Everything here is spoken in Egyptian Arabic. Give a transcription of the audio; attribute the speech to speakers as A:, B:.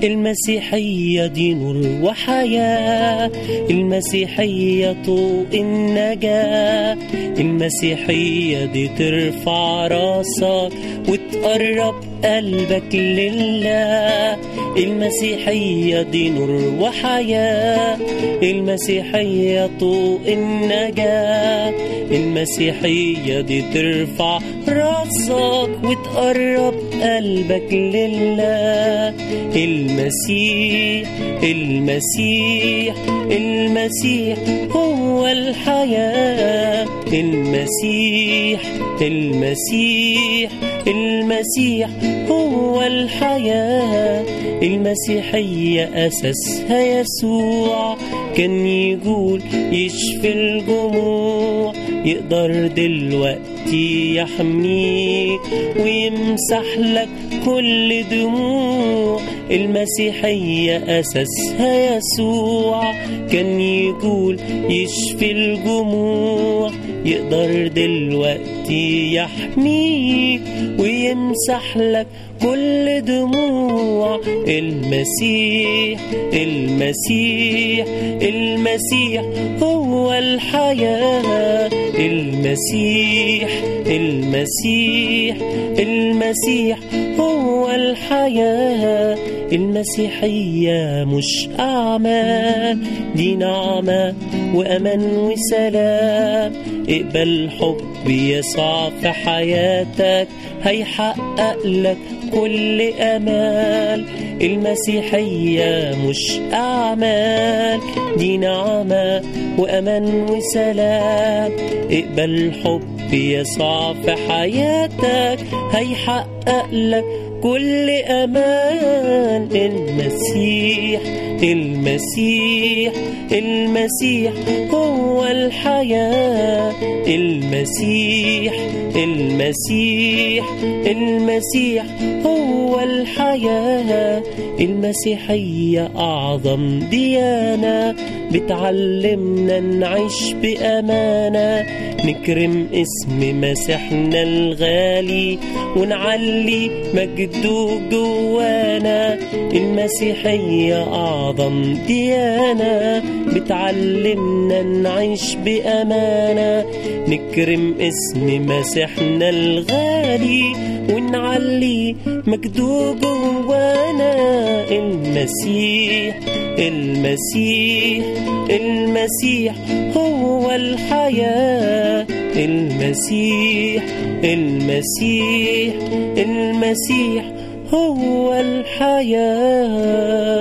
A: المسيحية دي نور وحياة المسيحية طوق النجاة المسيحية دي ترفع راسك وتقرب قلبك لله المسيحية دي نور وحياة المسيحية طوق النجاة المسيحية دي ترفع راسك وتقرب قلبك لله المسيح المسيح المسيح هو الحياة المسيح المسيح المسيح هو الحياة المسيحية أساسها يسوع كان يقول يشفي الجموع يقدر دلوقتي يحميك ويمسح لك كل دموع المسيحية أساسها يسوع كان يقول يشفي الجموع يقدر دلوقتي يحميك ويمسح لك كل دموع المسيح المسيح المسيح هو الحياة المسيح المسيح المسيح هو الحياة المسيحية مش أعمال دي نعمة وأمان وسلام اقبل حب يسوع في حياتك هيحقق لك كل أمال المسيحية مش أعمال دي نعمة وأمان وسلام اقبل حب يسوع في حياتك هيحقق لك كل أمان المسيح المسيح المسيح هو الحياة المسيح المسيح المسيح هو الحياة المسيحية أعظم ديانة بتعلمنا نعيش بأمانة نكرم اسم مسيحنا الغالي ونعلي مجده جوانا المسيحية أعظم ديانة بتعلمنا نعيش بأمانة نكرم اسم مسيحنا الغالي ونعلي مجده جوانا المسيح المسيح المسيح هو الحياة المسيح المسيح المسيح هو الحياه